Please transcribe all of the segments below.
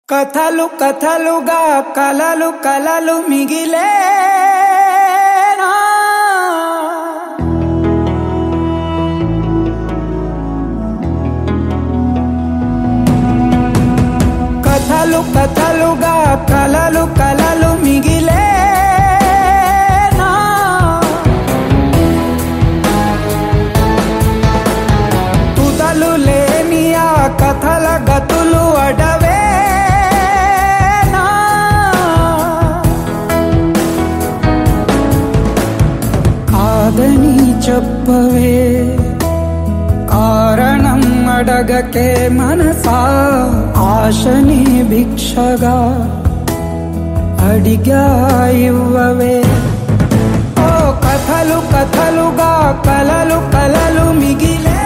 కథలు కథలుగా కలలు కలలు మిగిలే కథలు కథలుగా కలలు కలలు మిగిలే తుదలు లేని ఆ కథల గతులు అడవే కాదని చెప్పవే కారణం అడగకే మనసా ఆశని భిక్షగా అడిగా ఇవ్వవే ఓ కథలు కథలుగా కలలు కలలు మిగిలే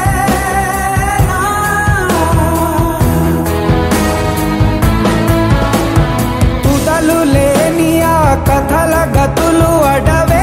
తుదలు లేని ఆ కథల గతులు అడవే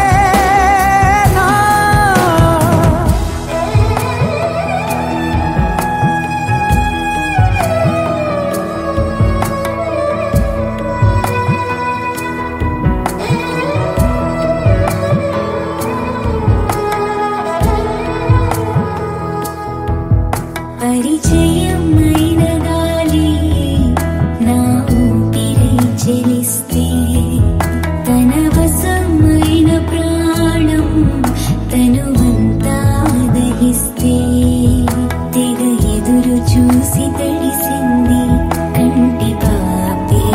పరిచయమైన గాలి నా ఊపిరై చెలిస్తే తన వశమైన ప్రాణం తనువంతా దహిస్తే తెగ ఎదురు చూసి తడిసింది కంటి పాపే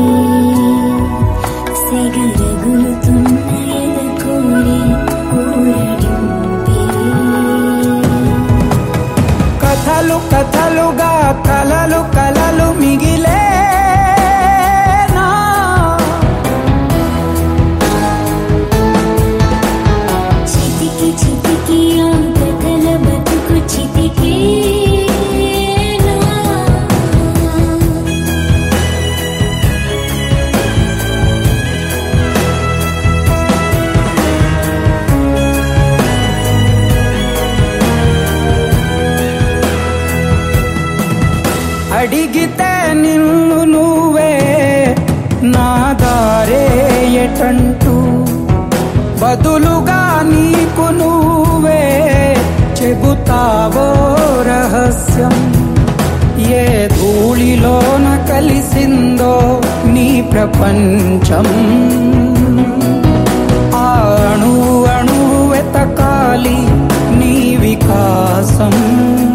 సెగరగులుతున్న ఎదకోరి ఊరడింపే కథలు కథలుగా కలలు కలలు మిగిలే చితికి చితికి ఆ కథల బతుకు చితికి అడిగితే నిన్ను నువ్వే నా దారే ఎటంటూ బదులుగా నీకు నువ్వే చెబుతావో రహస్యం ఏ ధూళిలోన కలిసిందో నీ ప్రపంచం ఆ అణు అణు వెతకాలి నీ వికాసం